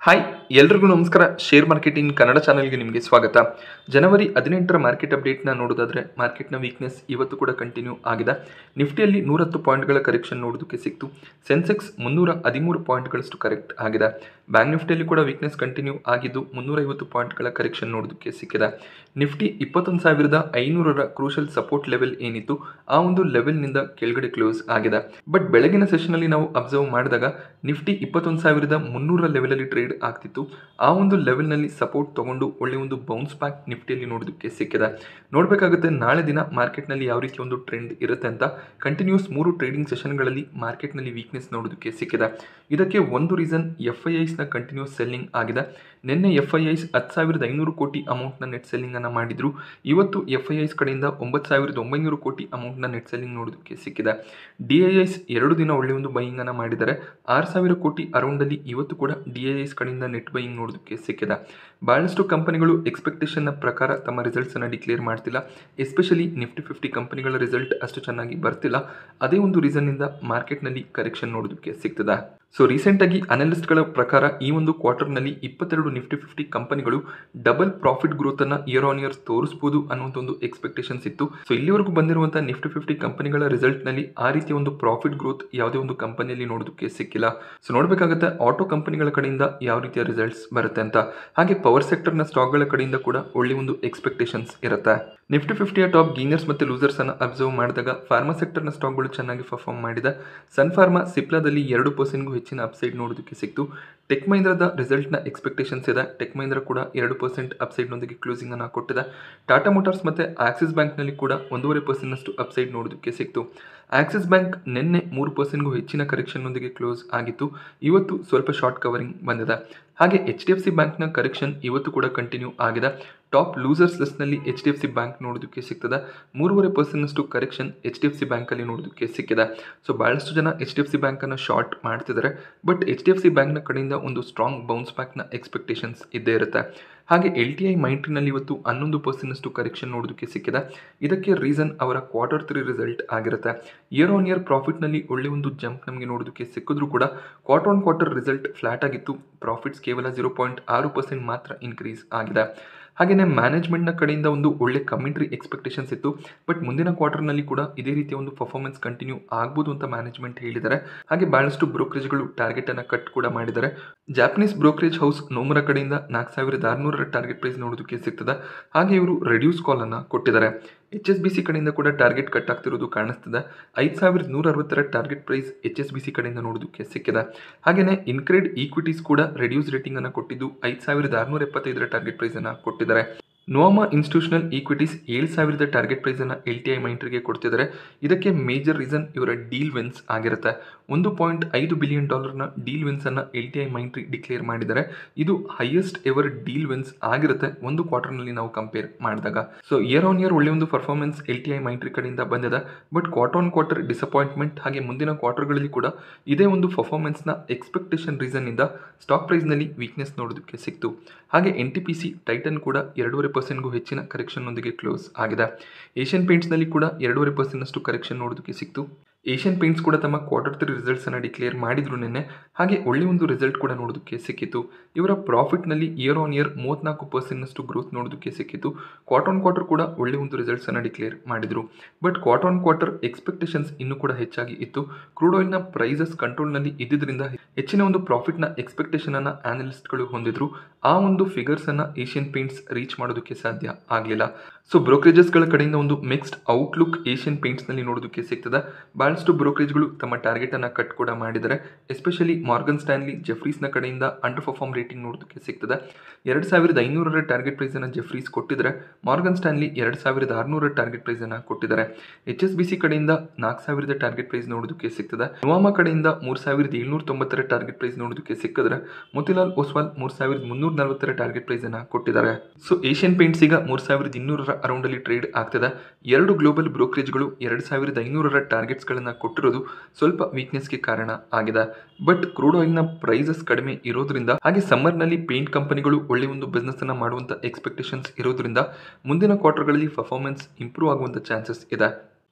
hi ಎಲ್ರಿಗೂ ನಮಸ್ಕಾರ share market in Kannada ಚಾನಲ್ಗೆ ನಿಮಗೆ ಸ್ವಾಗತ ಜನವರಿ ಹದಿನೆಂಟರ ಮಾರ್ಕೆಟ್ ಅಪ್ಡೇಟ್ನ ನೋಡೋದಾದ್ರೆ ಮಾರ್ಕೆಟ್ನ ವೀಕ್ನೆಸ್ ಇವತ್ತು ಕೂಡ ಕಂಟಿನ್ಯೂ ಆಗಿದೆ ನಿಫ್ಟಿಯಲ್ಲಿ ನೂರತ್ತು ಪಾಯಿಂಟ್ಗಳ ಕರೆಕ್ಷನ್ ನೋಡೋದಕ್ಕೆ ಸಿಕ್ತು ಸೆನ್ಸೆಕ್ಸ್ ಮುನ್ನೂರ ಹದಿಮೂರು ಪಾಯಿಂಟ್ಗಳಷ್ಟು ಕರೆಕ್ಟ್ ಆಗಿದೆ ಬ್ಯಾಂಕ್ ನಿಫ್ಟಿಯಲ್ಲಿ ಕೂಡ ವೀಕ್ನೆಸ್ ಕಂಟಿನ್ಯೂ ಆಗಿದ್ದು ಮುನ್ನೂರೈವತ್ತು ಪಾಯಿಂಟ್ಗಳ ಕರೆಕ್ಷನ್ ನೋಡೋದಕ್ಕೆ ಸಿಕ್ಕಿದೆ ನಿಫ್ಟಿ ಇಪ್ಪತ್ತೊಂದು ಸಾವಿರದ ಐನೂರರ ಕ್ರೂಷಲ್ ಸಪೋರ್ಟ್ ಲೆವೆಲ್ ಏನಿತ್ತು ಆ ಒಂದು ಲೆವೆಲ್ನಿಂದ ಕೆಳಗಡೆ ಕ್ಲೋಸ್ ಆಗಿದೆ ಬಟ್ ಬೆಳಗಿನ ಸೆಷನಲ್ಲಿ ನಾವು ಅಬ್ಸರ್ವ್ ಮಾಡಿದಾಗ ನಿಫ್ಟಿ ಇಪ್ಪತ್ತೊಂದು ಸಾವಿರದ ಮುನ್ನೂರ ಲೆವೆಲಲ್ಲಿ ಟ್ರೇಡ್ ಆಗ್ತಿತ್ತು ಆ ಒಂದು ಲೆವೆಲ್ನಲ್ಲಿ ಸಪೋರ್ಟ್ ತಗೊಂಡು ಒಳ್ಳೆ ಒಂದು ಬೌನ್ಸ್ ಬ್ಯಾಕ್ ನಿಫ್ಟಿಯಲ್ಲಿ ನೋಡೋದಕ್ಕೆ ಸಿಕ್ಕಿದೆ ನೋಡಬೇಕಾಗುತ್ತೆ ನಾಳೆ ದಿನ ಮಾರ್ಕೆಟ್ನಲ್ಲಿ ಯಾವ ರೀತಿ ಒಂದು ಟ್ರೆಂಡ್ ಇರುತ್ತೆ ಅಂತ ಕಂಟಿನ್ಯೂಸ್ ಮೂರು ಟ್ರೇಡಿಂಗ್ ಸೆಷನ್ಗಳಲ್ಲಿ ಮಾರ್ಕೆಟ್ನಲ್ಲಿ ವೀಕ್ನೆಸ್ ನೋಡೋದಕ್ಕೆ ಸಿಕ್ಕಿದೆ ಇದಕ್ಕೆ ಒಂದು ರೀಸನ್ ಎಫ್ ಐ ಐಸ್ನ ಕಂಟಿನ್ಯೂಸ್ ಸೆಲ್ಲಿಂಗ್ ಆಗಿದೆ ನಿನ್ನೆ ಎಫ್ ಐ ಐಸ್ ಹತ್ತು ಸಾವಿರದ ಐನೂರು ಕೋಟಿ ಅಮೌಂಟ್ನ ನೆಟ್ ಸೆಲ್ಲಿಂಗನ್ನು ಮಾಡಿದ್ರು ಇವತ್ತು ಎಫ್ ಐ ಐಸ್ ಕಡೆಯಿಂದ ಒಂಬತ್ತು ಸಾವಿರದ ಒಂಬೈನೂರು ಕೋಟಿ ಅಮೌಂಟ್ನ ನೆಟ್ ಸೆಲ್ಲಿಂಗ್ ನೋಡೋದಕ್ಕೆ ಸಿಕ್ಕಿದೆ ಡಿ ಐ ಐಸ್ ಎರಡು ದಿನ ಒಳ್ಳೆಯ ಒಂದು ಬೈಯಿಂಗನ್ನು ಮಾಡಿದ್ದಾರೆ ಆರು ಸಾವಿರ ಕೋಟಿ ಅರೌಂಡಲ್ಲಿ ಇವತ್ತು ಕೂಡ ಡಿ ಐ ಐಸ್ ಕಡೆಯಿಂದ ನೆಟ್ ಬೈಯಿಂಗ್ ನೋಡೋದಕ್ಕೆ ಸಿಕ್ಕಿದೆ ಭಾಳಷ್ಟು ಕಂಪನಿಗಳು ಎಕ್ಸ್ಪೆಕ್ಟೇಷನ್ನ ಪ್ರಕಾರ ತಮ್ಮ ರಿಸಲ್ಟ್ಸನ್ನು ಡಿಕ್ಲೇರ್ ಮಾಡ್ತಿಲ್ಲ ಎಸ್ಪೆಷಲಿ ನಿಫ್ಟಿ ಫಿಫ್ಟಿ ಕಂಪನಿಗಳ ರಿಸಲ್ಟ್ ಅಷ್ಟು ಚೆನ್ನಾಗಿ ಬರ್ತಿಲ್ಲ ಅದೇ ಒಂದು ರೀಸನ್ನಿಂದ ಮಾರ್ಕೆಟ್ನಲ್ಲಿ ಕರೆಕ್ಷನ್ ನೋಡೋದಕ್ಕೆ ಸಿಗ್ತದೆ ಸೊ ರೀಸೆಂಟಾಗಿ ಅನಲಿಸ್ಟ್ಗಳ ಪ್ರಕಾರ ಈ ಒಂದು ಕ್ವಾರ್ಟರ್ನಲ್ಲಿ ಇಪ್ಪತ್ತೆರಡು ನಿಫ್ಟಿ ಫಿಫ್ಟಿ ಕಂಪನಿಗಳು ಡಬಲ್ ಪ್ರಾಫಿಟ್ ಗ್ರೋತನ್ನು ಇಯರ್ ಆನ್ ಇಯರ್ ತೋರಿಸ್ಬೋದು ಅನ್ನುವಂಥ ಒಂದು ಎಕ್ಸ್ಪೆಕ್ಟೇಷನ್ಸ್ ಇತ್ತು ಸೊ ಇಲ್ಲಿವರೆಗೂ ಬಂದಿರುವಂಥ ನಿಫ್ಟಿ ಫಿಫ್ಟಿ ಕಂಪನಿಗಳ ರಿಸಲ್ಟ್ನಲ್ಲಿ ಆ ರೀತಿಯ ಒಂದು ಪ್ರಾಫಿಟ್ ಗ್ರೋತ್ ಯಾವುದೇ ಒಂದು ಕಂಪನಿಯಲ್ಲಿ ನೋಡೋದಕ್ಕೆ ಸಿಕ್ಕಿಲ್ಲ ಸೊ ನೋಡಬೇಕಾಗುತ್ತೆ ಆಟೋ ಕಂಪನಿಗಳ ಕಡೆಯಿಂದ ಯಾವ ರೀತಿಯ ರಿಸಲ್ಟ್ಸ್ ಬರುತ್ತೆ ಅಂತ ಹಾಗೆ ಪವರ್ ಸೆಕ್ಟರ್ನ ಸ್ಟಾಕ್ಗಳ ಕಡೆಯಿಂದ ಕೂಡ ಒಳ್ಳೆ ಒಂದು ಎಕ್ಸ್ಪೆಕ್ಟೇಷನ್ಸ್ ಇರುತ್ತೆ ನಿಫ್ಟಿ ಫಿಫ್ಟಿಯ ಟಾಪ್ ಗೀನರ್ಸ್ ಮತ್ತು ಲೂಸರ್ಸ್ ಅನ್ನು ಅಬ್ಸರ್ವ್ ಮಾಡಿದಾಗ ಫಾರ್ಮಾ ಸೆಕ್ಟರ್ನ ಸ್ಟಾಕ್ಗಳು ಚೆನ್ನಾಗಿ ಪರ್ಫಾರ್ಮ್ ಮಾಡಿದೆ ಸನ್ ಫಾರ್ಮಾ ಸಿಪ್ಲಾದಲ್ಲಿ ಎರಡು ಪರ್ಸೆಂಟ್ಗೂ ಹೆಚ್ಚಿನ ಅಪ್ಸೈಡ್ ನೋಡೋದಕ್ಕೆ ಸಿಕ್ತು ಟೆಕ್ ಮಹೀಂದ್ರದ ರಿಸಲ್ಟ್ನ ಎಕ್ಸ್ಪೆಕ್ಟೇಷನ್ಸ್ ಇದೆ ಟೆಕ್ ಮಹೀಂದ್ರ ಕೂಡ ಎರಡು ಪರ್ಸೆಂಟ್ ಅಪ್ಸೈಡ್ನೊಂದಿಗೆ ಕ್ಲೋಸಿಂಗನ್ನು ಕೊಟ್ಟಿದೆ ಟಾಟಾ ಮೋಟಾರ್ಸ್ ಮತ್ತು ಆಕ್ಸಿಸ್ ಬ್ಯಾಂಕ್ನಲ್ಲಿ ಕೂಡ ಒಂದೂವರೆ ಪರ್ಸೆಂಟ್ನಷ್ಟು ಅಪ್ಸೈಡ್ ನೋಡೋದಕ್ಕೆ ಸಿಕ್ತು ಆಕ್ಸಿಸ್ ಬ್ಯಾಂಕ್ ನಿನ್ನೆ ಮೂರು ಪರ್ಸೆಂಟ್ಗೂ ಹೆಚ್ಚಿನ ಕರೆಕ್ಷನ್ನೊಂದಿಗೆ ಕ್ಲೋಸ್ ಆಗಿತ್ತು ಇವತ್ತು ಸ್ವಲ್ಪ ಶಾರ್ಟ್ ಕವರಿಂಗ್ ಬಂದಿದೆ ಹಾಗೆ ಎಚ್ ಡಿ ಎಫ್ ಸಿ ಬ್ಯಾಂಕ್ನ ಕರೆಕ್ಷನ್ ಇವತ್ತು ಕೂಡ ಕಂಟಿನ್ಯೂ ಆಗಿದೆ ಟಾಪ್ ಲೂಸರ್ಸ್ ಲಿಸ್ಟ್ನಲ್ಲಿ H D F C bank ನೋಡೋದಕ್ಕೆ ಸಿಗ್ತದೆ ಮೂರುವರೆ ಪರ್ಸೆಂಟ್ನಷ್ಟು correction H D F C ಬ್ಯಾಂಕಲ್ಲಿ ನೋಡೋದಕ್ಕೆ ಸಿಕ್ಕಿದೆ ಸೊ ಭಾಳಷ್ಟು ಜನ ಎಚ್ ಡಿ ಎಫ್ ಸಿ ಬ್ಯಾಂಕನ್ನು ಶಾರ್ಟ್ ಮಾಡ್ತಿದ್ದಾರೆ but H D F C ಬ್ಯಾಂಕ್ನ ಕಡೆಯಿಂದ ಒಂದು ಸ್ಟ್ರಾಂಗ್ ಬೌನ್ಸ್ ಬ್ಯಾಕ್ನ ಎಕ್ಸ್ಪೆಕ್ಟೇಷನ್ಸ್ ಇದ್ದೇ ಇರುತ್ತೆ ಹಾಗೆ ಎಲ್ ಟಿ ಐ ಮೈಂಟ್ರಿನಲ್ಲಿ ಇವತ್ತು ಹನ್ನೊಂದು ಪರ್ಸೆಂಟ್ನಷ್ಟು ಕರೆಕ್ಷನ್ ನೋಡೋದಕ್ಕೆ ಸಿಕ್ಕಿದೆ ಇದಕ್ಕೆ ರೀಸನ್ ಅವರ ಕ್ವಾರ್ಟರ್ ತ್ರೀ ರಿಸಲ್ಟ್ ಆಗಿರುತ್ತೆ ಇಯರ್ ಆನ್ ಇಯರ್ ಪ್ರಾಫಿಟ್ನಲ್ಲಿ ಒಳ್ಳೆ ಒಂದು ಜಂಪ್ ನಮಗೆ ನೋಡೋದಕ್ಕೆ ಸಿಕ್ಕಿದ್ರು ಕೂಡ quarter on quarter result flat ಆಗಿತ್ತು ಪ್ರಾಫಿಟ್ಸ್ ಕೇವಲ ಜೀರೋ ಪಾಯಿಂಟ್ ಆರು ಪರ್ಸೆಂಟ್ ಮಾತ್ರ ಇನ್ಕ್ರೀಸ್ ಆಗಿದೆ ಹಾಗೆಯೇ ಮ್ಯಾನೇಜ್ಮೆಂಟ್ನ ಕಡೆಯಿಂದ ಒಂದು ಒಳ್ಳೆ ಕಮಿಂಟ್ರಿ ಎಕ್ಸ್ಪೆಕ್ಟೇಷನ್ಸ್ ಇತ್ತು ಬಟ್ ಮುಂದಿನ ಕ್ವಾರ್ಟರ್ನಲ್ಲಿ ಕೂಡ ಇದೇ ರೀತಿಯ ಒಂದು ಪರ್ಫಾರ್ಮೆನ್ಸ್ ಕಂಟಿನ್ಯೂ ಆಗ್ಬೋದು ಅಂತ ಮ್ಯಾನೇಜ್ಮೆಂಟ್ ಹೇಳಿದ್ದಾರೆ ಹಾಗೆ ಭಾಳಷ್ಟು ಬ್ರೋಕರೇಜ್ಗಳು ಟಾರ್ಗೆಟನ್ನು ಕಟ್ ಕೂಡ ಮಾಡಿದ್ದಾರೆ ಜಾಪನೀಸ್ ಬ್ರೋಕರೇಜ್ ಹೌಸ್ ನೋಮರ ಕಡೆಯಿಂದ ನಾಲ್ಕು ಸಾವಿರದ ಆರುನೂರರ ಟಾರ್ಗೆಟ್ ಪ್ರೈಸ್ ನೋಡೋದಕ್ಕೆ ಸಿಗ್ತದೆ ಹಾಗೆ ಇವರು ರೆಡ್ಯೂಸ್ ಕಾಲನ್ನು ಕೊಟ್ಟಿದ್ದಾರೆ ಎಚ್ ಎಸ್ ಬಿ ಸಿ ಕಡೆಯಿಂದ ಕೂಡ ಟಾರ್ಗೆಟ್ ಕಟ್ ಆಗ್ತಿರೋದು ಕಾಣಿಸ್ತದೆ ಐದು ಸಾವಿರದ ನೂರ ಅರವತ್ತರ target price H S B C ಕಡೆಯಿಂದ ನೋಡೋದಕ್ಕೆ ಸಿಕ್ಕಿದೆ ಹಾಗೆಯೇ ಇನ್ಕ್ರೆಡ್ ಈಕ್ವಿಟೀಸ್ ಕೂಡ ರೆಡ್ಯೂಸ್ ರೇಟಿಂಗನ್ನು ಕೊಟ್ಟಿದ್ದು ಐದು ಸಾವಿರದ ಆರುನೂರ ಎಪ್ಪತ್ತೈದರ ಟಾರ್ಗೆಟ್ ಪ್ರೈಸನ್ನು ಕೊಟ್ಟಿದ್ದಾರೆ ನೋಮಾ ಇನ್ಸ್ಟಿಟ್ಯೂಷನಲ್ ಈಕ್ವಿಟೀಸ್ ಏಳು ಸಾವಿರದ ಟಾರ್ಗೆಟ್ ಪ್ರೈಸನ್ನು ಎಲ್ ಟಿ ಐ ಮೈಂಟ್ರಿಗೆ ಕೊಡ್ತಿದ್ದಾರೆ ಇದಕ್ಕೆ ಮೇಜರ್ ರೀಸನ್ ಇವರ ಡೀಲ್ ವಿನ್ಸ್ ಆಗಿರುತ್ತೆ ಒಂದು ಪಾಯಿಂಟ್ ಐದು ಬಿಲಿಯನ್ ಡಾಲರ್ನ ಡೀಲ್ ವಿನ್ಸನ್ನು L T I Mindtree declare ಮಾಡಿದ್ದಾರೆ ಇದು ಹೈಯೆಸ್ಟ್ ಎವರ್ ಡೀಲ್ ವಿನ್ಸ್ ಆಗಿರುತ್ತೆ ಒಂದು ಕ್ವಾರ್ಟರ್ನಲ್ಲಿ ನಾವು ಕಂಪೇರ್ ಮಾಡಿದಾಗ ಸೊ ಇಯರ್ ಆನ್ ಇಯರ್ ಒಳ್ಳೆ ಒಂದು performance L T I Mindtree ಕಡೆಯಿಂದ ಬಂದಿದೆ but quarter on quarter disappointment ಹಾಗೆ ಮುಂದಿನ ಕ್ವಾರ್ಟರ್ಗಳಲ್ಲಿ ಕೂಡ ಇದೇ ಒಂದು ಪರ್ಫಾರ್ಮೆನ್ಸ್ನ ಎಕ್ಸ್ಪೆಕ್ಟೇಷನ್ ರೀಸನ್ನಿಂದ ಸ್ಟಾಕ್ ಪ್ರೈಸ್ನಲ್ಲಿ ವೀಕ್ನೆಸ್ ನೋಡೋದಕ್ಕೆ ಸಿಕ್ತು ಹಾಗೆ N T P C Titan ಕೂಡ ಎರಡೂವರೆ ಪರ್ಸೆಂಟ್ಗೂ ಹೆಚ್ಚಿನ ಕರೆಕ್ಷನ್ನೊಂದಿಗೆ ಕ್ಲೋಸ್ ಆಗಿದೆ ಏಷ್ಯನ್ ಪೇಂಟ್ಸ್ನಲ್ಲಿ ಕೂಡ ಎರಡೂವರೆ ಪರ್ಸೆಂಟ್ನಷ್ಟು ಕರೆಕ್ಷನ್ ನೋಡೋದಕ್ಕೆ ಸಿಕ್ತು ಏಷ್ಯನ್ ಪೇಂಟ್ಸ್ ಕೂಡ ತಮ್ಮ ಕ್ವಾರ್ಟರ್ ತ್ರೀ ರಿಸಲ್ಟ್ಸನ್ನು ಡಿಕ್ಲೇರ್ ಮಾಡಿದ್ರು ನಿನ್ನೆ ಹಾಗೆ ಒಳ್ಳೆ ಒಂದು ರಿಸಲ್ಟ್ ಕೂಡ ನೋಡೋದಕ್ಕೆ ಸಿಕ್ಕಿತ್ತು ಇವರ ಪ್ರಾಫಿಟ್ನಲ್ಲಿ ಇಯರ್ ಆನ್ ಇಯರ್ ಮೂವತ್ನಾಲ್ಕು ಪರ್ಸೆಂಟ್ನಷ್ಟು ಗ್ರೋತ್ ನೋಡೋದಕ್ಕೆ ಸಿಕ್ಕಿತ್ತು ಕ್ವಾರ್ಟರ್ ಆನ್ ಕ್ವಾರ್ಟರ್ ಕೂಡ ಒಳ್ಳೆ ಒಂದು ರಿಸಲ್ಟ್ಸನ್ನು ಡಿಕ್ಲೇರ್ ಮಾಡಿದರು but quarter on quarter expectations ಇನ್ನೂ ಕೂಡ ಹೆಚ್ಚಾಗಿ ಇತ್ತು ಕ್ರೂಡ್ ಆಯಿಲ್ನ ಪ್ರೈಸಸ್ ಕಂಟ್ರೋಲ್ನಲ್ಲಿ ಇದ್ದಿದ್ದರಿಂದ ಹೆಚ್ಚಿನ ಒಂದು ಪ್ರಾಫಿಟ್ನ ಎಕ್ಸ್ಪೆಕ್ಟೇಷನನ್ನು ಆನಲಿಸ್ಟ್ಗಳು ಹೊಂದಿದ್ರು ಆ ಒಂದು ಫಿಗರ್ಸನ್ನು ಏಷ್ಯನ್ ಪೇಂಟ್ಸ್ ರೀಚ್ ಮಾಡೋದಕ್ಕೆ ಸಾಧ್ಯ ಆಗಲಿಲ್ಲ ಸೊ ಬ್ರೋಕರೇಜಸ್ಗಳ ಕಡೆಯಿಂದ ಒಂದು ಮಿಕ್ಸ್ಡ್ ಔಟ್ಲುಕ್ ಏಷ್ಯನ್ ಪೇಂಟ್ಸ್ನಲ್ಲಿ ನೋಡೋದಕ್ಕೆ ಸಿಗ್ತದೆ ಭಾಳಷ್ಟು ಬ್ರೋಕರೇಜ್ಗಳು ತಮ್ಮ ಟಾರ್ಗೆಟನ್ನು ಕಟ್ ಕೂಡ ಮಾಡಿದ್ದಾರೆ ಎಸ್ಪೆಷಲಿ ಮಾರ್ಗನ್ ಸ್ಟ್ಯಾನ್ಲಿ ಜೆಫ್ರೀಸ್ನ ಕಡೆಯಿಂದ ಅಂಡರ್ ಪರ್ಫಾರ್ಮ್ ರೇಟಿಂಗ್ ನೋಡೋದಕ್ಕೆ ಸಿಗ್ತದೆ ಎರಡು ಸಾವಿರದ ಐನೂರರ ಟಾರ್ಗೆಟ್ ಪ್ರೈಸನ್ನು ಜೆಫ್ರೀಸ್ ಕೊಟ್ಟಿದ್ದಾರೆ ಮಾರ್ಗನ್ ಸ್ಟ್ಯಾನ್ಲಿ ಎರಡು ಸಾವಿರದ ಆರುನೂರ ಟಾರ್ಗೆಟ್ ಪ್ರೈಸನ್ನು ಕೊಟ್ಟಿದ್ದಾರೆ ಎಚ್ ಎಸ್ ಬಿ ಸಿ ಕಡೆಯಿಂದ ನಾಲ್ಕು ಸಾವಿರದ ಟಾರ್ಗೆಟ್ ಪ್ರೈಸ್ ನೋಡೋದಕ್ಕೆ ಸಿಗ್ತದೆ ನೋವಾಮಾ ಕಡೆಯಿಂದ ಮೂರು ಸಾವಿರದ ಏಳ್ನೂರ ತೊಂಬತ್ತರ ಟಾರ್ಗೆಟ್ ಪ್ರೈಸ್ ನೋಡೋದಕ್ಕೆ ಸಿಕ್ಕಿದ್ರೆ ಮೋತಿಲಾಲ್ ಒಸ್ವಾಲ್ ಮೂರು ಸಾವಿರದ ಮುನ್ನೂರ ನಲವತ್ತರ ಟಾರ್ಗೆಟ್ ಪ್ರೈಸನ್ನು ಕೊಟ್ಟಿದ್ದಾರೆ ಸೊ ಏಷ್ಯನ್ ಪೇಂಟ್ಸ್ ಈಗ ಮೂರು ಸಾವಿರದ ಇನ್ನೂರರ ಅರೌಂಡಲ್ಲಿ ಟ್ರೇಡ್ ಆಗ್ತದೆ ಎರಡು ಗ್ಲೋಬಲ್ ಬ್ರೋಕರೇಜ್ಗಳು ಎರಡು ಸಾವಿರದ ಐನೂರರ ಟಾರ್ಗೆಟ್ಸ್ಗಳನ್ನು ಕೊಟ್ಟಿರೋದು ಸ್ವಲ್ಪ ವೀಕ್ನೆಸ್ಗೆ ಕಾರಣ ಆಗಿದೆ ಬಟ್ ಕ್ರೂಡ್ ಆಯಿಲ್ನ ಪ್ರೈಸಸ್ ಕಡಿಮೆ ಇರೋದ್ರಿಂದ ಹಾಗೆ ಸಮ್ಮರ್ನಲ್ಲಿ ಪೇಂಟ್ ಕಂಪನಿಗಳು ಒಳ್ಳೆ ಒಂದು ಬಿಸ್ನೆಸ್ ಅನ್ನ ಮಾಡುವಂಥ ಎಕ್ಸ್ಪೆಕ್ಟೇಷನ್ಸ್ ಇರೋದ್ರಿಂದ ಮುಂದಿನ ಕ್ವಾರ್ಟರ್ಗಳಲ್ಲಿ ಪರ್ಫಾರ್ಮೆನ್ಸ್ ಇಂಪ್ರೂವ್ ಆಗುವಂಥ ಚಾನ್ಸಸ್ ಇದೆ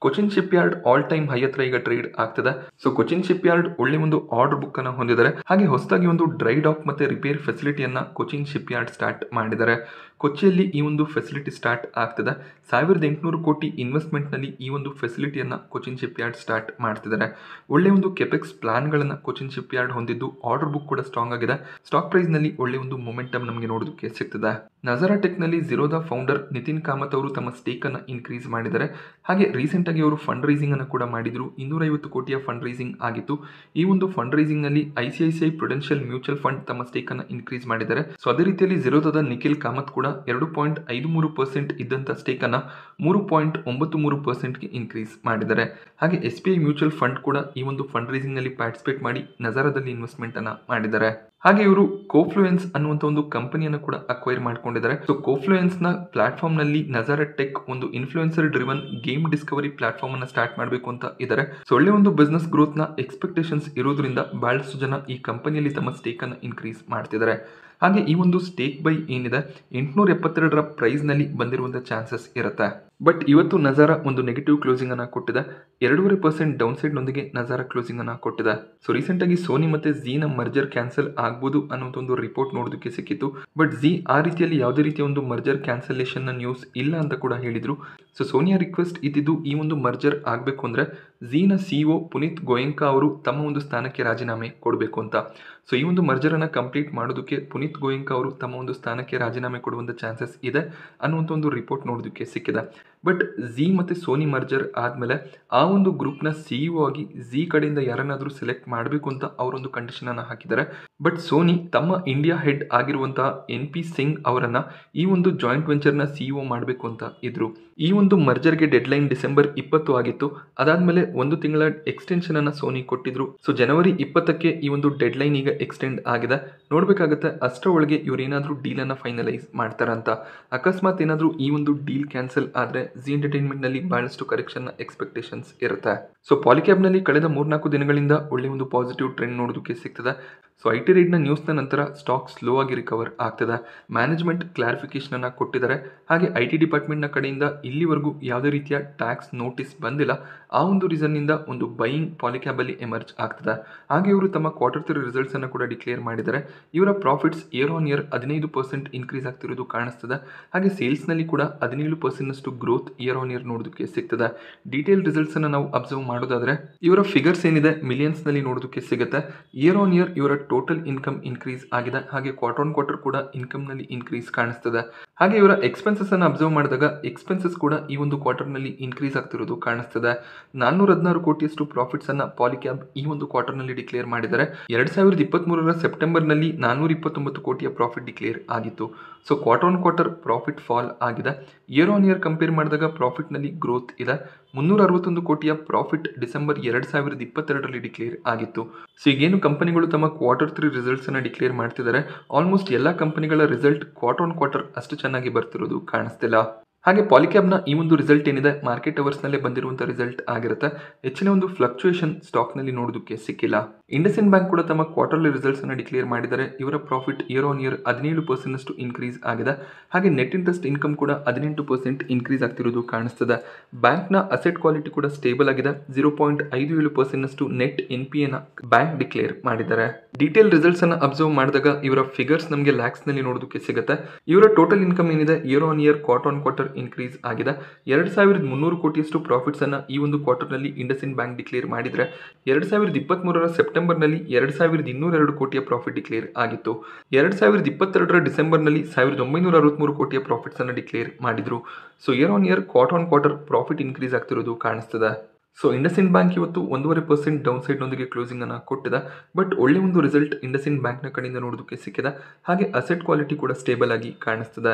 Cochin shipyard all time high ಹತ್ರ ಈಗ ಟ್ರೇಡ್ ಆಗ್ತದೆ ಸೊ ಕೊಚಿನ್ ಶಿಪ್ ಯಾರ್ಡ್ ಒಳ್ಳೆ ಒಂದು ಆರ್ಡರ್ ಬುಕ್ ಅನ್ನ ಹೊಂದಿದ್ದಾರೆ ಹಾಗೆ ಹೊಸದಾಗಿ ಒಂದು ಡ್ರೈ ಡಾಕ್ ಮತ್ತೆ ರಿಪೇರ್ ಫೆಸಿಲಿಟಿಯನ್ನ ಕೊಚಿನ್ ಶಿಪ್ ಯಾರ್ಡ್ ಸ್ಟಾರ್ಟ್ ಮಾಡಿದ್ದಾರೆ ಕೊಚ್ಚಿಯಲ್ಲಿ ಈ ಒಂದು ಫೆಸಿಲಿಟಿ ಸ್ಟಾರ್ಟ್ ಆಗ್ತದೆ ಸಾವಿರದ ಎಂಟುನೂರು ಕೋಟಿ ಇನ್ವೆಸ್ಟ್ಮೆಂಟ್ನಲ್ಲಿ ಈ ಒಂದು ಫೆಸಿಲಿಟಿಯನ್ನು ಕೊಚಿನ್ ಶಿಪ್ ಯಾರ್ಡ್ ಸ್ಟಾರ್ಟ್ ಮಾಡ್ತಿದ್ದಾರೆ ಒಳ್ಳೆ ಒಂದು ಕೆಪೆಕ್ಸ್ ಪ್ಲಾನ್ಗಳನ್ನು ಕೊಚಿನ್ ಶಿಪ್ ಯಾರ್ಡ್ ಹೊಂದಿದ್ದು ಆರ್ಡರ್ ಬುಕ್ ಕೂಡ ಸ್ಟ್ರಾಂಗ್ ಆಗಿದೆ ಸ್ಟಾಕ್ ಪ್ರೈಸ್ನಲ್ಲಿ ಒಳ್ಳೆ ಒಂದು ಮೊಮೆಂಟಮ್ ನಮಗೆ ನೋಡೋದಕ್ಕೆ ಸಿಗ್ತದೆ ನಜಾರಾ ಟೆಕ್ನಲ್ಲಿ ಝೀರೋದ ಫೌಂಡರ್ ನಿತಿನ್ ಕಾಮತ್ ಅವರು ತಮ್ಮ ಸ್ಟೇಕನ್ನು ಇನ್ಕ್ರೀಸ್ ಮಾಡಿದ್ದಾರೆ ಹಾಗೆ ರೀಸೆಂಟಾಗಿ ಅವರು ಫಂಡ್ ರೈಸಿಂಗ್ ಅನ್ನು ಕೂಡ ಮಾಡಿದ್ರು ಇನ್ನೂರೈವತ್ತು ಕೋಟಿಯ ಫಂಡ್ ರೈಸಿಂಗ್ ಆಗಿತ್ತು ಈ ಒಂದು ಫಂಡ್ ರೈಸಿಂಗ್ನಲ್ಲಿ I C I C I Prudential mutual fund ತಮ್ಮ ಸ್ಟೇಕನ್ನು ಇನ್ಕ್ರೀಸ್ ಮಾಡಿದ್ದಾರೆ ಸೊ ಅದೇ ರೀತಿಯಲ್ಲಿ ಝೀರೋದ ನಿಖಿಲ್ ಕಾಮತ್ ಕೂಡ ಎರಡು ಪಾಯಿಂಟ್ ಐದು ಮೂರು ಪರ್ಸೆಂಟ್ ಇದ್ದಂಥ ಸ್ಟೇಕನ್ನು ಮೂರು ಪಾಯಿಂಟ್ ಒಂಬತ್ತು ಮೂರು ಪರ್ಸೆಂಟ್ಗೆ ಇನ್ಕ್ರೀಸ್ ಮಾಡಿದ್ದಾರೆ ಹಾಗೆ S B I mutual fund ಕೂಡ ಈ ಒಂದು ಫಂಡ್ ರೈಸಿಂಗ್ನಲ್ಲಿ ಪಾರ್ಟಿಸಿಪೇಟ್ ಮಾಡಿ ನಜಾರದಲ್ಲಿ ಇನ್ವೆಸ್ಟ್ಮೆಂಟ್ ಅನ್ನ ಮಾಡಿದ್ದಾರೆ ಹಾಗೆ ಇವರು ಕೋಫ್ಲೂಯೆನ್ಸ್ ಅನ್ನುವಂಥ ಒಂದು ಕಂಪನಿಯನ್ನು ಕೂಡ ಅಕ್ವೈರ್ ಮಾಡ್ಕೊಂಡಿದ್ದಾರೆ ಸೊ ಕೋಫ್ಲೂಯೆನ್ಸ್ ನ ಪ್ಲಾಟ್ಫಾರ್ಮ್ ನಲ್ಲಿ ನಜಾರ ಟೆಕ್ ಒಂದು influencer driven game discovery platform ಅನ್ನ ಸ್ಟಾರ್ಟ್ ಮಾಡಬೇಕು ಅಂತ ಇದ್ದಾರೆ ಸೊ ಒಳ್ಳೆ ಒಂದು ಬಿಸ್ನೆಸ್ ಗ್ರೋತ್ ನ ಎಕ್ಸ್ಪೆಕ್ಟೇಷನ್ಸ್ ಇರೋದ್ರಿಂದ ಬಹಳಷ್ಟು ಜನ ಈ ಕಂಪನಿಯಲ್ಲಿ ತಮ್ಮ ಸ್ಟೇಕ್ ಅನ್ನು ಇನ್ಕ್ರೀಸ್ ಮಾಡ್ತಿದ್ದಾರೆ ಹಾಗೆ ಈ ಒಂದು ಸ್ಟೇಕ್ ಬೈ ಏನಿದೆ ಎಂಟುನೂರ ಎಪ್ಪತ್ತೆರಡರ ಪ್ರೈಸ್ನಲ್ಲಿ ಬಂದಿರುವಂಥ ಚಾನ್ಸಸ್ ಇರುತ್ತೆ ಬಟ್ ಇವತ್ತು ನಜಾರ ಒಂದು ನೆಗೆಟಿವ್ ಕ್ಲೋಸಿಂಗ್ ಅನ್ನ ಕೊಟ್ಟಿದೆ ಎರಡೂವರೆ ಪರ್ಸೆಂಟ್ ಡೌನ್ ಸೈಡ್ ನೊಂದಿಗೆ ನಜಾರ ಕ್ಲೋಸಿಂಗ್ ಅನ್ನ ಕೊಟ್ಟಿದೆ ಸೊ ರೀಸೆಂಟ್ ಆಗಿ ಸೋನಿ ಮತ್ತೆ ಝೀನ ಮರ್ಜರ್ ಕ್ಯಾನ್ಸಲ್ ಆಗ್ಬೋದು ಅನ್ನೋದು ಒಂದು ರಿಪೋರ್ಟ್ ನೋಡೋದಕ್ಕೆ ಸಿಕ್ಕಿತ್ತು ಬಟ್ ಝೀ ಆ ರೀತಿಯಲ್ಲಿ ಯಾವುದೇ ರೀತಿಯ ಒಂದು ಮರ್ಜರ್ ಕ್ಯಾನ್ಸಲೇಷನ್ ನ್ಯೂಸ್ ಇಲ್ಲ ಅಂತ ಕೂಡ ಹೇಳಿದ್ರು ಸೊ ಸೋನಿಯಾ ರಿಕ್ವೆಸ್ಟ್ ಇದ್ದಿದ್ದು ಈ ಒಂದು ಮರ್ಜರ್ ಆಗಬೇಕು ಅಂದ್ರೆ ಝೀನ ಸಿಒ ಪುನೀತ್ ಗೋಯಂಕಾ ಅವರು ತಮ್ಮ ಒಂದು ಸ್ಥಾನಕ್ಕೆ ರಾಜೀನಾಮೆ ಕೊಡಬೇಕು ಅಂತ ಸೊ ಈ ಒಂದು ಮರ್ಜರ್ ಅನ್ನ ಕಂಪ್ಲೀಟ್ ಮಾಡೋದಕ್ಕೆ ಪುನೀತ್ ಗೋಯಂಕಾ ಅವರು ತಮ್ಮ ಒಂದು ಸ್ಥಾನಕ್ಕೆ ರಾಜೀನಾಮೆ ಕೊಡುವಂತ ಚಾನ್ಸಸ್ ಇದೆ ಅನ್ನುವಂಥ ಒಂದು ರಿಪೋರ್ಟ್ ನೋಡೋದಕ್ಕೆ ಸಿಕ್ಕಿದೆ ಬಟ್ ಝೀ ಮತ್ತು ಸೋನಿ ಮರ್ಜರ್ ಆದಮೇಲೆ ಆ ಒಂದು ಗ್ರೂಪ್ನ ಸಿಇಒ ಆಗಿ ಝೀ ಕಡೆಯಿಂದ ಯಾರನ್ನಾದರೂ ಸೆಲೆಕ್ಟ್ ಮಾಡಬೇಕು ಅಂತ ಅವರೊಂದು ಕಂಡೀಷನ್ ಅನ್ನು ಹಾಕಿದ್ದಾರೆ ಬಟ್ ಸೋನಿ ತಮ್ಮ ಇಂಡಿಯಾ ಹೆಡ್ ಆಗಿರುವಂತಹ ಎನ್ ಪಿ ಸಿಂಗ್ ಅವರನ್ನ ಈ ಒಂದು ಜಾಯಿಂಟ್ ವೆಂಚರ್ನ ಸಿಇಒ ಮಾಡಬೇಕು ಅಂತ ಇದ್ರು ಈ ಒಂದು ಮರ್ಜರ್ಗೆ ಡೆಡ್ಲೈನ್ ಡಿಸೆಂಬರ್ ಇಪ್ಪತ್ತು ಆಗಿತ್ತು ಅದಾದ್ಮೇಲೆ ಒಂದು ತಿಂಗಳ ಎಕ್ಸ್ಟೆನ್ಷನ್ ಅನ್ನ ಸೋನಿ ಕೊಟ್ಟಿದ್ರು ಸೊ ಜನವರಿ ಇಪ್ಪತ್ತಕ್ಕೆ ಈ ಒಂದು ಡೆಡ್ಲೈನ್ ಈಗ ಎಕ್ಸ್ಟೆಂಡ್ ಆಗಿದೆ ನೋಡ್ಬೇಕಾಗತ್ತೆ ಅಷ್ಟರೊಳಗೆ ಇವ್ರು ಏನಾದರೂ ಡೀಲ್ ಅನ್ನ ಫೈನಲೈಸ್ ಮಾಡ್ತಾರಂತ ಅಕಸ್ಮಾತ್ ಏನಾದರೂ ಈ ಒಂದು ಡೀಲ್ ಕ್ಯಾನ್ಸಲ್ ಆದ್ರೆ ಜಿ ಎಂಟರ್ಟೈನ್ಮೆಂಟ್ ನಲ್ಲಿ ಬಹಳಷ್ಟು ಕರೆಕ್ಷನ್ ಎಕ್ಸ್ಪೆಕ್ಟೇಷನ್ಸ್ ಇರುತ್ತೆ ಸೊ ಪಾಲಿಕ್ಯಾಬ್ ನಲ್ಲಿ ಕಳೆದ ಮೂರ್ನಾಲ್ಕು ದಿನಗಳಿಂದ ಒಳ್ಳೆ ಒಂದು ಪಾಸಿಟಿವ್ ಟ್ರೆಂಡ್ ನೋಡೋದಕ್ಕೆ ಸಿಗ್ತದೆ ಸೊ ಐ ಟಿ ರೇಟ್ನ ನ್ಯೂಸ್ನ ನಂತರ ಸ್ಟಾಕ್ ಸ್ಲೋ ಆಗಿ ರಿಕವರ್ ಆಗ್ತದೆ ಮ್ಯಾನೇಜ್ಮೆಂಟ್ ಕ್ಲಾರಿಫಿಕೇಶನ್ ಅನ್ನ ಕೊಟ್ಟಿದ್ದಾರೆ ಹಾಗೆ ಐ ಟಿ ಡಿಪಾರ್ಟ್ಮೆಂಟ್ನ ಕಡೆಯಿಂದ ಇಲ್ಲಿವರೆಗೂ ಯಾವುದೇ ರೀತಿಯ ಟ್ಯಾಕ್ಸ್ ನೋಟಿಸ್ ಬಂದಿಲ್ಲ ಆ ಒಂದು ರೀಸನ್ನಿಂದ ಒಂದು ಬೈಯಿಂಗ್ ಪಾಲಿಕ್ಯಾಬಲ್ಲಿ ಎಮರ್ಜ್ ಆಗ್ತದೆ ಹಾಗೆ ಇವರು ತಮ್ಮ ಕ್ವಾರ್ಟರ್ ತ್ರೀ ರಿಸಲ್ಟ್ಸ್ ಅನ್ನು ಕೂಡ ಡಿಕ್ಲೇರ್ ಮಾಡಿದ್ದಾರೆ ಇವರ ಪ್ರಾಫಿಟ್ಸ್ ಇಯರ್ ಆನ್ ಇಯರ್ ಹದಿನೈದು ಪರ್ಸೆಂಟ್ ಇನ್ಕ್ರೀಸ್ ಆಗ್ತಿರೋದು ಕಾಣಿಸ್ತದೆ ಹಾಗೆ ಸೇಲ್ಸ್ನಲ್ಲಿ ಕೂಡ ಹದಿನೇಳು ಪರ್ಸೆಂಟ್ನಷ್ಟು ಗ್ರೋತ್ ಇಯರ್ ಆನ್ ಇಯರ್ ನೋಡೋದಕ್ಕೆ ಸಿಗ್ತದೆ ಡೀಟೇಲ್ ರಿಸಲ್ಟ್ಸ್ ಅನ್ನು ನಾವು ಅಬ್ಸರ್ವ್ ಮಾಡೋದಾದ್ರೆ ಇವರ ಫಿಗರ್ಸ್ ಏನಿದೆ ಮಿಲಿಯನ್ಸ್ನಲ್ಲಿ ನೋಡೋದಕ್ಕೆ ಸಿಗುತ್ತೆ ಇಯರ್ ಆನ್ ಇಯರ್ ಇವರ ಟೋಟಲ್ ಇನ್ಕಮ್ ಇನ್ಕ್ರೀಸ್ ಆಗಿದೆ ಹಾಗೆ ಕ್ವಾರ್ಟರ್ ಆನ್ ಕ್ವಾರ್ಟರ್ ಕೂಡ ಇನ್ಕಮ್ನಲ್ಲಿ ಇನ್ಕ್ರೀಸ್ ಕಾಣಿಸ್ತದೆ ಹಾಗೆ ಇವರ ಎಕ್ಸ್ಪೆನ್ಸಸ್ ಅನ್ನು ಅಬ್ಸರ್ವ್ ಮಾಡಿದಾಗ ಎಕ್ಸ್ಪೆನ್ಸಸ್ ಕೂಡ ಈ ಒಂದು ಕ್ವಾರ್ಟರ್ನಲ್ಲಿ ಇನ್ಕ್ರೀಸ್ ಆಗ್ತಿರೋದು ಕಾಣಿಸ್ತದೆ ನಾನ್ನೂರ ಹದಿನಾರು ಕೋಟಿಯಷ್ಟು ಪ್ರಾಫಿಟ್ಸ್ ಅನ್ನ ಪಾಲಿಕ್ಯಾಬ್ ಈ ಒಂದು ಕ್ವಾರ್ಟರ್ನಲ್ಲಿ ಡಿಕ್ಲೇರ್ ಮಾಡಿದ್ದಾರೆ ಎರಡ್ ಸಾವಿರದ ಇಪ್ಪತ್ಮೂರರ ಸೆಪ್ಟೆಂಬರ್ನಲ್ಲಿ ನಾನ್ನೂರ ಇಪ್ಪತ್ತೊಂಬತ್ತು ಕೋಟಿಯ ಪ್ರಾಫಿಟ್ ಡಿಕ್ಲೇರ್ ಆಗಿತ್ತು so quarter on quarter profit fall ಆಗಿದೆ ಇಯರ್ ಆನ್ ಇಯರ್ ಕಂಪೇರ್ ಮಾಡಿದಾಗ ಪ್ರಾಫಿಟ್ನಲ್ಲಿ ಗ್ರೋತ್ ಇದೆ ಮುನ್ನೂರ ಅರವತ್ತೊಂದು ಕೋಟಿಯ ಪ್ರಾಫಿಟ್ ಡಿಸೆಂಬರ್ ಎರಡು ಸಾವಿರದ ಇಪ್ಪತ್ತೆರಡರಲ್ಲಿ ಡಿಕ್ಲೇರ್ ಆಗಿತ್ತು ಸೊ ಈಗೇನು ಕಂಪನಿಗಳು ತಮ್ಮ ಕ್ವಾರ್ಟರ್ ತ್ರೀ ರಿಸಲ್ಟ್ಸ್ ಅನ್ನ ಡಿಕ್ಲೇರ್ ಮಾಡ್ತಿದ್ದಾರೆ ಆಲ್ಮೋಸ್ಟ್ ಎಲ್ಲ ಕಂಪನಿಗಳ ರಿಸಲ್ಟ್ ಕ್ವಾರ್ಟರ್ ಆನ್ ಕ್ವಾರ್ಟರ್ ಅಷ್ಟು ಚೆನ್ನಾಗಿ ಬರ್ತಿರೋದು ಕಾಣಿಸ್ತಿಲ್ಲ ಹಾಗೆ ಪಾಲಿಕ್ಯಾಬ್ನ ಈ ಒಂದು ರಿಸಲ್ಟ್ ಏನಿದೆ ಮಾರ್ಕೆಟ್ ಅವರ್ಸ್ನಲ್ಲೇ ಬಂದಿರುವಂಥ ರಿಸಲ್ಟ್ ಆಗಿರುತ್ತೆ ಹೆಚ್ಚಿನ ಒಂದು ಫ್ಲಕ್ಚುಯೇಷನ್ ಸ್ಟಾಕ್ನಲ್ಲಿ ನೋಡೋದಕ್ಕೆ ಸಿಕ್ಕಿಲ್ಲ ಇಂಡಸ್ಇನ್ ಬ್ಯಾಂಕ್ ಕೂಡ ತಮ್ಮ ಕ್ವಾರ್ಟರ್ಲಿ ರಿಸಲ್ಟ್ಸ್ ಅನ್ನು ಡಿಕ್ಲೇರ್ ಮಾಡಿದ್ದಾರೆ ಇವರ ಪ್ರಾಫಿಟ್ ಇಯರ್ ಆನ್ ಇಯರ್ ಹದಿನೇಳು ಪರ್ಸೆಂಟ್ ಅಷ್ಟು ಇನ್ಕ್ರೀಸ್ ಆಗಿದೆ ಹಾಗೆ ನೆಟ್ ಇಂಟ್ರೆಸ್ಟ್ ಇನ್ಕಮ್ ಕೂಡ ಹದಿನೆಂಟು ಪರ್ಸೆಂಟ್ ಇನ್ಕ್ರೀಸ್ ಆಗ್ತಿರೋದು ಕಾಣಿಸ್ತದೆ ಬ್ಯಾಂಕ್ನ ಅಸೆಟ್ ಕ್ವಾಲಿಟಿ ಕೂಡ ಸ್ಟೇಬಲ್ ಆಗಿದೆ ಜೀರೋ ಪಾಯಿಂಟ್ ಐದು ಏಳು ಪರ್ಸೆಂಟ್ ಅಷ್ಟು ನೆಟ್ ಎನ್ ಪಿ ಎನ ಬ್ಯಾಂಕ್ ಡಿಕ್ಲೇರ್ ಮಾಡಿದ್ದಾರೆ ಡೀಟೇಲ್ ರಿಸಲ್ಟ್ಸ್ ಅನ್ನು ಅಬ್ಸರ್ವ್ ಮಾಡಿದಾಗ ಇವರ ಫಿಗರ್ಸ್ ನಮಗೆ ಲ್ಯಾಕ್ಸ್ ನಲ್ಲಿ ನೋಡೋದಕ್ಕೆ ಸಿಗುತ್ತೆ ಇವರ ಟೋಟಲ್ ಇನ್ಕಮ್ ಏನಿದೆ year on year quarter on quarter increase ಆಗಿದೆ ಎರಡು ಸಾವಿರದ ಮುನ್ನೂರು ಕೋಟಿಯಷ್ಟು ಪ್ರಾಫಿಟ್ಸ್ ಅನ್ನ ಈ ಒಂದು ಕ್ವಾರ್ಟರ್ನಲ್ಲಿ ಇಂಡಸ್ಇನ್ ಬ್ಯಾಂಕ್ ಡಿಕ್ಲೇರ್ ಮಾಡಿದ್ರೆ ಎರಡು ಸಾವಿರದ ಇಪ್ಪತ್ಮೂರರ ಸೆಪ್ಟೆಂಬರ್ನಲ್ಲಿ ಎರಡು ಸಾವಿರದ ಇನ್ನೂರ ಎರಡು ಕೋಟಿಯ ಪ್ರಾಫಿಟ್ ಡಿಕ್ಲೇರ್ ಆಗಿತ್ತು ಎರಡು ಸಾವಿರದ ಇಪ್ಪತ್ತೆರಡರ ಡಿಸೆಂಬರ್ನಲ್ಲಿ ಸಾವಿರದ ಒಂಬೈನೂರ ಅರವತ್ಮೂರು ಕೋಟಿಯ ಪ್ರಾಫಿಟ್ಸ್ ಅನ್ನು ಡಿಕ್ಲೇರ್ ಮಾಡಿದ್ರು so year on year quarter on quarter profit increase ಆಗ್ತಿರೋದು ಕಾಣಿಸ್ತದೆ ಸೊ ಇಂಡಸ್ಇನ್ ಬ್ಯಾಂಕ್ ಇವತ್ತು ಒಂದೂವರೆ ಪರ್ಸೆಂಟ್ ಡೌನ್ ಸೈಡ್ನೊಂದಿಗೆ ಕ್ಲೋಸಿಂಗ್ ಅನ್ನು ಕೊಟ್ಟಿದೆ ಬಟ್ ಒಳ್ಳೆ ಒಂದು ರಿಸಲ್ಟ್ ಇಂಡಸ್ಇನ್ ಬ್ಯಾಂಕ್ನ ಕಡೆಯಿಂದ ನೋಡೋದಕ್ಕೆ ಸಿಕ್ಕಿದೆ ಹಾಗೆ ಅಸೆಟ್ ಕ್ವಾಲಿಟಿ ಕೂಡ ಸ್ಟೇಬಲ್ ಆಗಿ ಕಾಣಿಸ್ತದೆ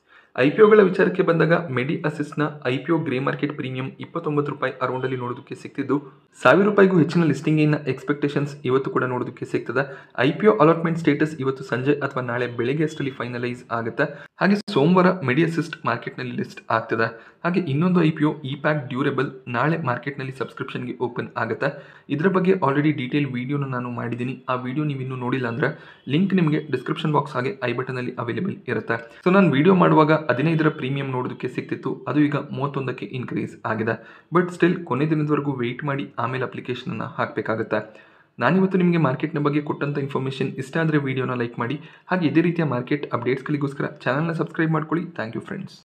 ಐ ಪಿ ಒಗಳ ವಿಚಾರಕ್ಕೆ ಬಂದಾಗ ಮೆಡಿ ಅಸಿಸ್ಟ್ನ I P O grey market premium ಇಪ್ಪತ್ತೊಂಬತ್ತು ರೂಪಾಯಿ ಅರೌಂಡಲ್ಲಿ ನೋಡೋದಕ್ಕೆ ಸಿಗ್ತಿದ್ದು ಸಾವಿರ ರೂಪಾಯಿಗೂ ಹೆಚ್ಚಿನ ಲಿಸ್ಟಿಂಗ್ ಇನ್ನ ಎಕ್ಸ್ಪೆಕ್ಟೇಷನ್ಸ್ ಇವತ್ತು ಕೂಡ ನೋಡೋದಕ್ಕೆ ಸಿಗ್ತದೆ I P O allotment status ಇವತ್ತು ಸಂಜೆ ಅಥವಾ ನಾಳೆ ಬೆಳಗ್ಗೆ ಅಷ್ಟರಲ್ಲಿ ಫೈನಲೈಸ್ ಆಗುತ್ತೆ ಹಾಗೆ ಸೋಮವಾರ ಮೆಡಿ ಅಸಿಸ್ಟ್ ಮಾರ್ಕೆಟ್ನಲ್ಲಿ ಲಿಸ್ಟ್ ಆಗ್ತದೆ ಹಾಗೆ ಇನ್ನೊಂದು I P O E pack durable ನಾಳೆ ಮಾರ್ಕೆಟ್ನಲ್ಲಿ ಸಬ್ಸ್ಕ್ರಿಪ್ಷನ್ಗೆ ಓಪನ್ ಆಗುತ್ತೆ ಇದರ ಬಗ್ಗೆ ಆಲ್ರೆಡಿ ಡೀಟೇಲ್ ವೀಡಿಯೋನ ನಾನು ಮಾಡಿದ್ದೀನಿ ಆ ವಿಡಿಯೋ ನೀವು ಇನ್ನೂ ನೋಡಿಲ್ಲ ಅಂದರೆ ಲಿಂಕ್ ನಿಮಗೆ ಡಿಸ್ಕ್ರಿಪ್ಷನ್ ಬಾಕ್ಸ್ ಹಾಗೆ ಐ ಬಟನಲ್ಲಿ ಅವೈಲೇಬಲ್ ಇರುತ್ತೆ ಸೊ ನಾನು ವಿಡಿಯೋ ಮಾಡುವಾಗ ಹದಿನೈದರ ಪ್ರೀಮಿಯಂ ನೋಡೋದಕ್ಕೆ ಸಿಕ್ತಿತ್ತು ಅದು ಈಗ ಮೂವತ್ತೊಂದಕ್ಕೆ ಇನ್ಕ್ರೀಸ್ ಆಗಿದೆ ಬಟ್ ಸ್ಟಿಲ್ ಕೊನೆ ದಿನದವರೆಗೂ ವೆಯ್ಟ್ ಮಾಡಿ ಆಮೇಲೆ ಅಪ್ಲಿಕೇಶನನ್ನು ಹಾಕಬೇಕಾಗುತ್ತೆ ನಾನಿವತ್ತು ನಿಮಗೆ ಮಾರ್ಕೆಟ್ನ ಬಗ್ಗೆ ಕೊಟ್ಟಂಥ ಇನ್ಫಾರ್ಮೇಷನ್ ಇಷ್ಟ ಆದರೆ ವೀಡಿಯೋನ ಲೈಕ್ ಮಾಡಿ ಹಾಗೆ ಇದೇ ರೀತಿಯ ಮಾರ್ಕೆಟ್ ಅಪ್ಡೇಟ್ಸ್ಗಳಿಗೋಸ್ಕರ ಚಾನಲ್ನ ಸಬ್ಸ್ಕ್ರೈಬ್ ಮಾಡ್ಕೊಳ್ಳಿ ಥ್ಯಾಂಕ್ ಯು ಫ್ರೆಂಡ್ಸ್